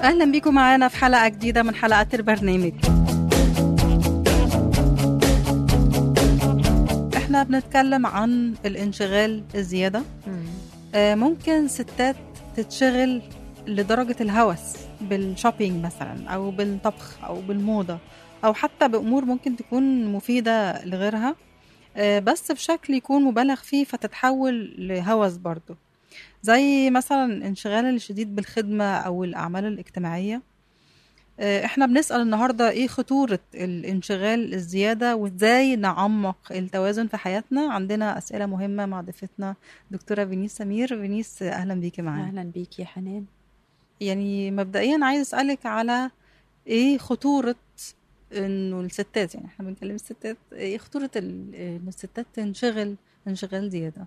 أهلا بيكم معانا في حلقة جديدة من حلقات البرنامج احنا بنتكلم عن الانشغال الزيادة آه، ممكن ستات تتشغل لدرجة الهوس بالشوبينج مثلا أو بالطبخ أو بالموضة أو حتى بأمور ممكن تكون مفيدة لغيرها آه، بس بشكل يكون مبالغ فيه فتتحول لهوس برضه زي مثلا الانشغال الشديد بالخدمة أو الأعمال الاجتماعية آه، احنا بنسأل النهاردة ايه خطورة الانشغال الزيادة وازاي نعمق التوازن في حياتنا عندنا أسئلة مهمة مع ضيفتنا دكتورة فينيس سمير فينيس أهلا بيكي معانا اهلا بيكي يا حنان يعني مبدئيا عايز أسألك على ايه خطورة انه الستات يعني احنا بنتكلم الستات ايه خطورة ال- ان الستات تنشغل انشغال زيادة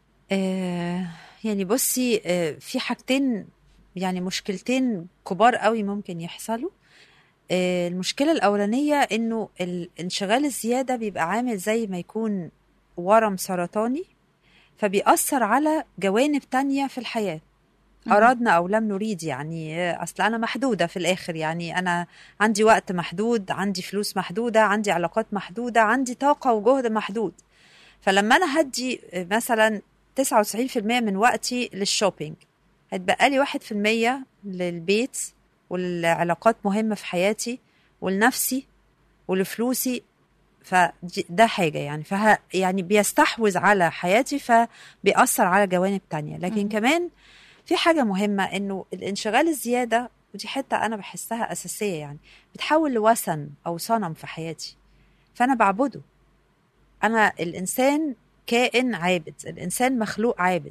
آه يعني بصي آه في حاجتين يعني مشكلتين كبار قوي ممكن يحصلوا آه المشكله الاولانيه انه الانشغال الزياده بيبقى عامل زي ما يكون ورم سرطاني فبيأثر على جوانب تانية في الحياه أرادنا أو لم نريد يعني آه، أصل أنا محدودة في الآخر يعني أنا عندي وقت محدود عندي فلوس محدودة عندي علاقات محدودة عندي طاقة وجهد محدود فلما أنا هدي آه، مثلا 99% من وقتي للشوبينج هتبقى لي 1% للبيت والعلاقات مهمة في حياتي ولنفسي ولفلوسي فده حاجة يعني فه يعني بيستحوذ على حياتي فبيأثر على جوانب تانية لكن مم. كمان في حاجة مهمة إنه الانشغال الزيادة ودي حتة أنا بحسها أساسية يعني بتحول لوثن أو صنم في حياتي فأنا بعبده أنا الإنسان كائن عابد الإنسان مخلوق عابد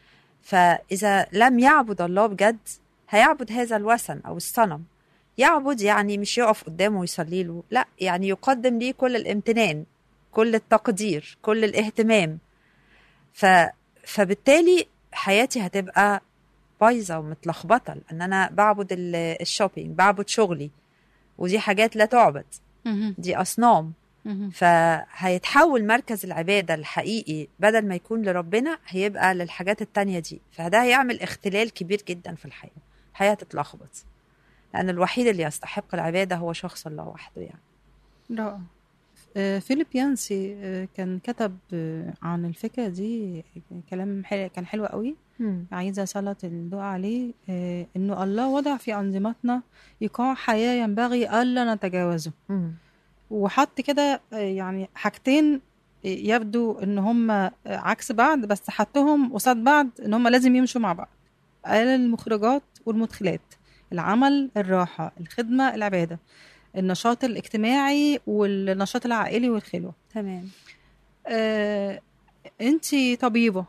فإذا لم يعبد الله بجد هيعبد هذا الوثن أو الصنم يعبد يعني مش يقف قدامه ويصلي له لا يعني يقدم ليه كل الامتنان كل التقدير كل الاهتمام ف... فبالتالي حياتي هتبقى بايظه ومتلخبطه لان انا بعبد ال- الشوبينج بعبد شغلي ودي حاجات لا تعبد مهم. دي اصنام مهم. فهيتحول مركز العبادة الحقيقي بدل ما يكون لربنا هيبقى للحاجات التانية دي فده هيعمل اختلال كبير جدا في الحياة الحياة تتلخبط لأن الوحيد اللي يستحق العبادة هو شخص الله وحده يعني رائع آه، فيليب يانسي آه، كان كتب آه، عن الفكرة دي كلام حلو كان حلو قوي عايزة أسلط الضوء عليه آه، إنه الله وضع في أنظمتنا إيقاع حياة ينبغي ألا نتجاوزه مم. وحط كده آه، يعني حاجتين آه، يبدو إن هم آه، عكس بعض بس حطهم قصاد بعض إن هم لازم يمشوا مع بعض قال المخرجات والمدخلات العمل الراحة الخدمة العبادة النشاط الاجتماعي والنشاط العائلي والخلوة تمام آه، انتي طبيبة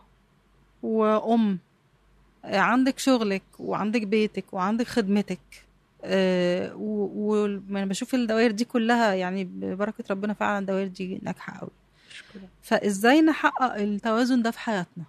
وأم آه، عندك شغلك وعندك بيتك وعندك خدمتك آه، و- وأنا بشوف الدوائر دي كلها يعني ببركة ربنا فعلا الدوائر دي ناجحة قوي شكرا فإزاي نحقق التوازن ده في حياتنا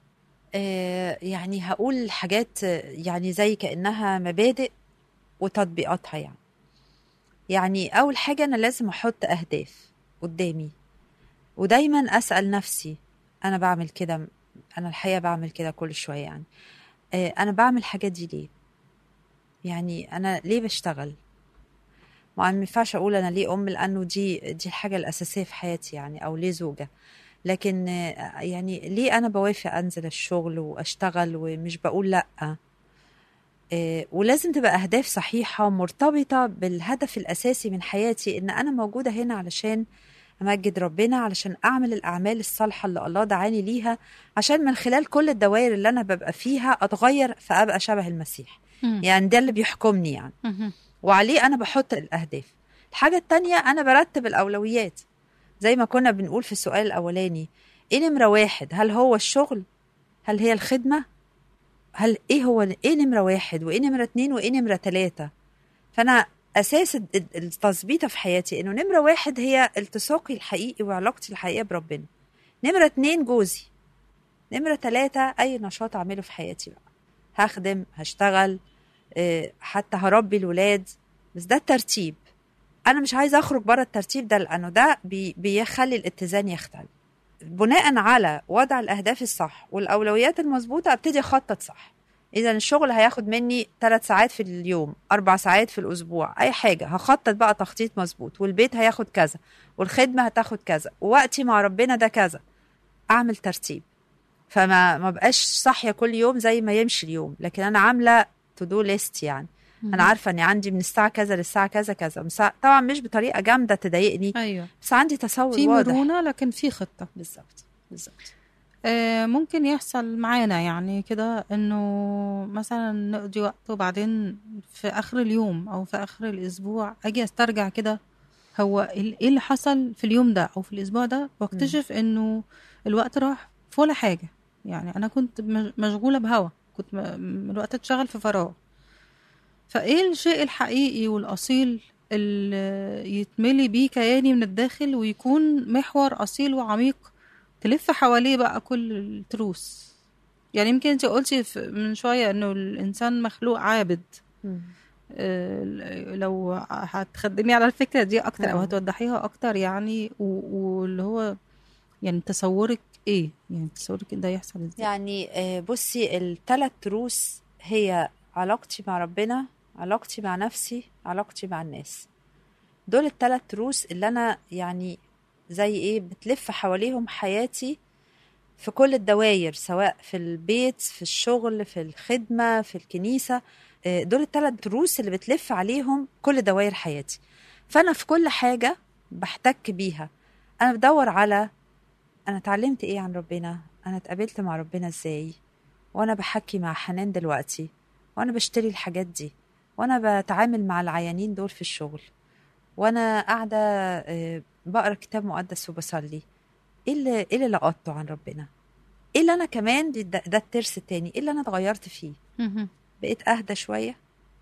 آه يعني هقول حاجات آه، يعني زي كأنها مبادئ وتطبيقاتها يعني يعني أول حاجة أنا لازم أحط أهداف قدامي ودايما أسأل نفسي أنا بعمل كده أنا الحقيقة بعمل كده كل شوية يعني آه، أنا بعمل الحاجات دي ليه يعني أنا ليه بشتغل ما ما ينفعش أقول أنا ليه أم لأنه دي دي الحاجة الأساسية في حياتي يعني أو ليه زوجة لكن آه، يعني ليه أنا بوافق أنزل الشغل وأشتغل ومش بقول لأ آه، ولازم تبقى أهداف صحيحة مرتبطة بالهدف الأساسي من حياتي إن أنا موجودة هنا علشان أمجد ربنا علشان أعمل الأعمال الصالحة اللي الله دعاني ليها عشان من خلال كل الدوائر اللي أنا ببقى فيها أتغير فأبقى شبه المسيح يعني ده اللي بيحكمني يعني مهم. وعليه أنا بحط الأهداف الحاجة التانية أنا برتب الأولويات زي ما كنا بنقول في السؤال الأولاني إيه نمرة واحد هل هو الشغل هل هي الخدمة هل إيه هو إيه نمرة واحد وإيه نمرة اتنين وإيه نمرة تلاتة فأنا أساس الد- الد- التظبيطة في حياتي إنه نمرة واحد هي التصاقي الحقيقي وعلاقتي الحقيقية بربنا نمرة اتنين جوزي نمرة تلاتة أي نشاط أعمله في حياتي بقى هخدم هشتغل آه، حتى هربي الولاد بس ده الترتيب انا مش عايزه اخرج بره الترتيب ده لانه ده بي بيخلي الاتزان يختل بناء على وضع الاهداف الصح والاولويات المظبوطه ابتدي اخطط صح اذا الشغل هياخد مني ثلاث ساعات في اليوم اربع ساعات في الاسبوع اي حاجه هخطط بقى تخطيط مظبوط والبيت هياخد كذا والخدمه هتاخد كذا ووقتي مع ربنا ده كذا اعمل ترتيب فما ما بقاش صاحيه كل يوم زي ما يمشي اليوم لكن انا عامله تو دو ليست يعني انا عارفه اني عندي من الساعه كذا للساعه كذا كذا من الساعة- طبعا مش بطريقه جامده تضايقني ايوه بس عندي تصور في واضح مرونه لكن في خطه بالظبط بالظبط آه، ممكن يحصل معانا يعني كده انه مثلا نقضي وقت وبعدين في اخر اليوم او في اخر الاسبوع اجي استرجع كده هو ال- ايه اللي حصل في اليوم ده او في الاسبوع ده واكتشف انه الوقت راح في ولا حاجه يعني انا كنت مش- مشغوله بهوا كنت م- الوقت اتشغل في فراغ فايه الشيء الحقيقي والاصيل اللي يتملي بيه كياني من الداخل ويكون محور اصيل وعميق تلف حواليه بقى كل التروس يعني يمكن انت قلتي في- من شويه انه الانسان مخلوق عابد آه، لو هتخدمي على الفكره دي اكتر او آه. هتوضحيها اكتر يعني و- واللي هو يعني تصورك ايه يعني تصورك ده يحصل ازاي يعني آه، بصي الثلاث تروس هي علاقتي مع ربنا علاقتي مع نفسي علاقتي مع الناس دول الثلاث تروس اللي انا يعني زي ايه بتلف حواليهم حياتي في كل الدوائر سواء في البيت في الشغل في الخدمة في الكنيسة آه، دول الثلاث تروس اللي بتلف عليهم كل دوائر حياتي فأنا في كل حاجة بحتك بيها أنا بدور على أنا اتعلمت إيه عن ربنا أنا اتقابلت مع ربنا إزاي وأنا بحكي مع حنان دلوقتي وأنا بشتري الحاجات دي وأنا بتعامل مع العيانين دول في الشغل وأنا قاعدة آه، بقرا كتاب مقدس وبصلي ايه اللي ايه اللي لقطته عن ربنا ايه اللي انا كمان دي- ده, ده الترس التاني ايه اللي انا اتغيرت فيه مهم. بقيت اهدى شويه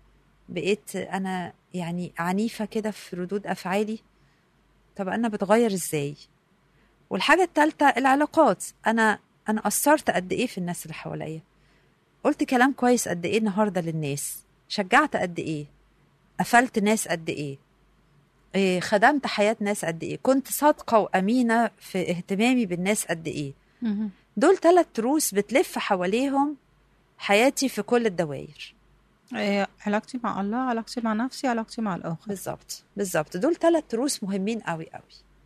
بقيت انا يعني عنيفه كده في ردود افعالي طب انا بتغير ازاي والحاجه التالتة العلاقات انا انا اثرت قد ايه في الناس اللي حواليا قلت كلام كويس قد ايه النهارده للناس شجعت قد ايه قفلت ناس قد ايه إيه، خدمت حياة ناس قد ايه كنت صادقة وأمينة في اهتمامي بالناس قد ايه مهم. دول ثلاث تروس بتلف حواليهم حياتي في كل الدوائر آه، علاقتي مع الله علاقتي مع نفسي علاقتي مع الاخر بالظبط بالظبط دول ثلاث تروس مهمين قوي قوي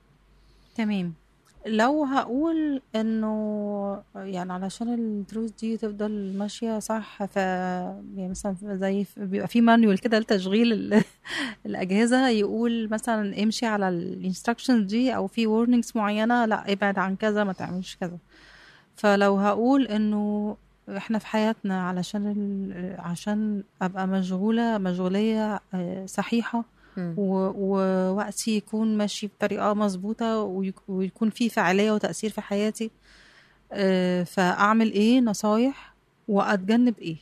تمام لو هقول انه يعني علشان الدروس دي تفضل ماشيه صح ف يعني مثلا زي بيبقى في مانيوال كده لتشغيل ال- الاجهزه يقول مثلا امشي على الانستراكشنز دي او في warnings معينه لا ابعد عن كذا ما تعملش كذا فلو هقول انه احنا في حياتنا علشان ال... عشان ابقى مشغوله مشغوليه آه، صحيحه و- ووقتي يكون ماشي بطريقة مظبوطة ويك- ويكون في فعالية وتأثير في حياتي آه، فأعمل إيه نصايح وأتجنب إيه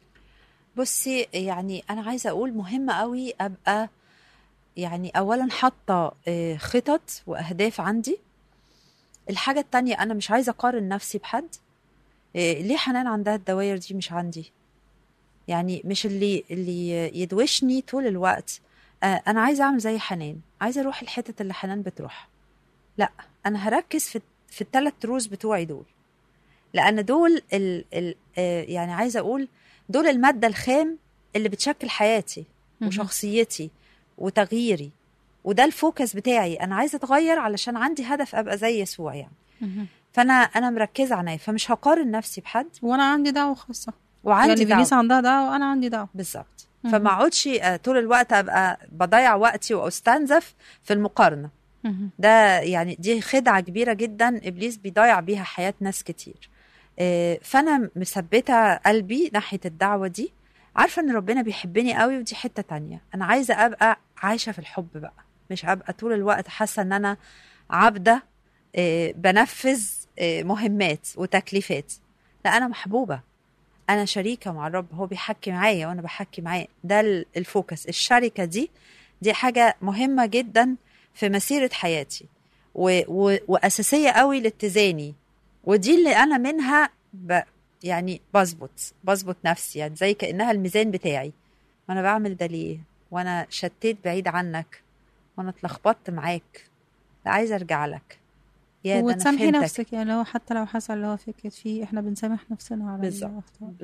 بصي يعني انا عايزه اقول مهم قوي ابقى يعني اولا حاطه آه، خطط واهداف عندي الحاجه التانية انا مش عايزه اقارن نفسي بحد آه، ليه حنان عندها الدواير دي مش عندي يعني مش اللي اللي يدوشني طول الوقت آه، انا عايزه اعمل زي حنان عايزه اروح الحتت اللي حنان بتروح لا انا هركز في في الثلاث تروس بتوعي دول لان دول ال ال آه، يعني عايزه اقول دول الماده الخام اللي بتشكل حياتي مهم. وشخصيتي وتغييري وده الفوكس بتاعي انا عايزه اتغير علشان عندي هدف ابقى زي يسوع يعني مهم. فانا انا مركزه عنيا فمش هقارن نفسي بحد وأنا عندي دعوة خاصة وعندي يعني دعوة فينيس عندها دعوة وأنا عندي دعوة بالظبط مهم. فما اقعدش آه، طول الوقت ابقى بضيع وقتي واستنزف في المقارنه مهم. ده يعني دي خدعه كبيره جدا ابليس بيضيع بيها حياه ناس كتير آه، فانا مثبته قلبي ناحيه الدعوه دي عارفه ان ربنا بيحبني قوي ودي حته تانية انا عايزه ابقى عايشه في الحب بقى مش ابقى طول الوقت حاسه ان انا عبده آه، بنفذ آه، مهمات وتكليفات لا انا محبوبه انا شريكه مع الرب هو بيحكي معايا وانا بحكي معاه ده ال- الفوكس الشركه دي دي حاجه مهمه جدا في مسيره حياتي و و واساسيه قوي لاتزاني ودي اللي انا منها ب يعني بظبط بظبط نفسي يعني زي كانها الميزان بتاعي وانا بعمل ده ليه وانا شتيت بعيد عنك وانا اتلخبطت معاك لا عايزه ارجع لك يا ده انا وتسامحي فهمتك نفسك يعني لو حتى لو حصل اللي هو فكرة فيه احنا بنسامح نفسنا على بالظبط الأخطاء بالظبط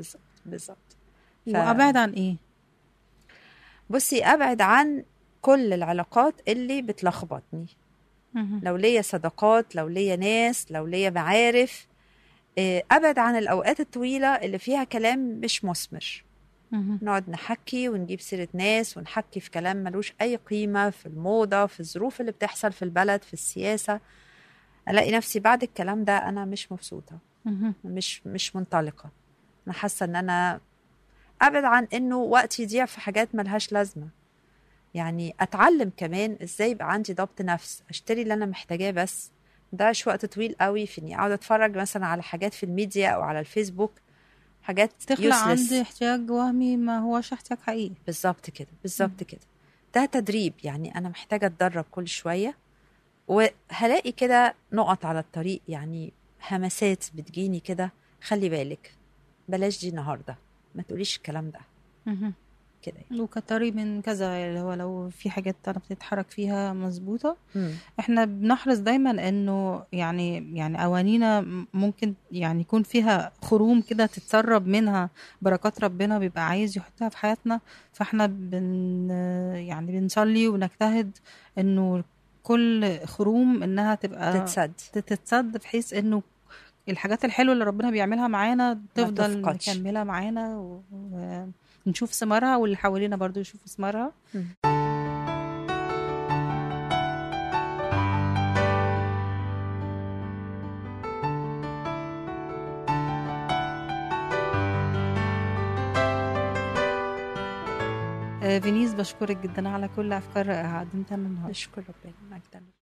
بالظبط ف- وابعد عن ايه بصي ابعد عن كل العلاقات اللي بتلخبطني مهم. لو ليا صداقات لو ليا ناس لو ليا معارف آه، ابعد عن الاوقات الطويله اللي فيها كلام مش مثمر مهم. نقعد نحكي ونجيب سيره ناس ونحكي في كلام ملوش اي قيمه في الموضه في الظروف اللي بتحصل في البلد في السياسه الاقي نفسي بعد الكلام ده انا مش مبسوطه مهم. مش مش منطلقه انا حاسه ان انا ابعد عن انه وقتي يضيع في حاجات ملهاش لازمه يعني اتعلم كمان ازاي يبقى عندي ضبط نفس اشتري اللي انا محتاجاه بس مضيعش وقت طويل قوي في اني اقعد اتفرج مثلا على حاجات في الميديا او على الفيسبوك حاجات تخلق useless. عندي احتياج وهمي ما هوش احتياج حقيقي بالظبط كده بالظبط كده ده تدريب يعني انا محتاجه اتدرب كل شويه وهلاقي كده نقط على الطريق يعني همسات بتجيني كده خلي بالك بلاش دي النهارده ما تقوليش الكلام ده مهم. كده يعني. وكتري من كذا اللي هو لو في حاجات انا بتتحرك فيها مظبوطه مم. احنا بنحرص دايما انه يعني يعني اوانينا م- ممكن يعني يكون فيها خروم كده تتسرب منها بركات ربنا بيبقى عايز يحطها في حياتنا فاحنا بن يعني بنصلي ونجتهد انه كل خروم انها تبقى تتسد تتسد بحيث انه الحاجات الحلوه اللي ربنا بيعملها معانا تفضل تفقدش. مكمله معانا و- ونشوف ثمارها واللي حوالينا برضو يشوفوا ثمارها مم. آه، فينيس بشكرك جدا على كل افكار قدمتها النهارده نشكر ربنا مجدا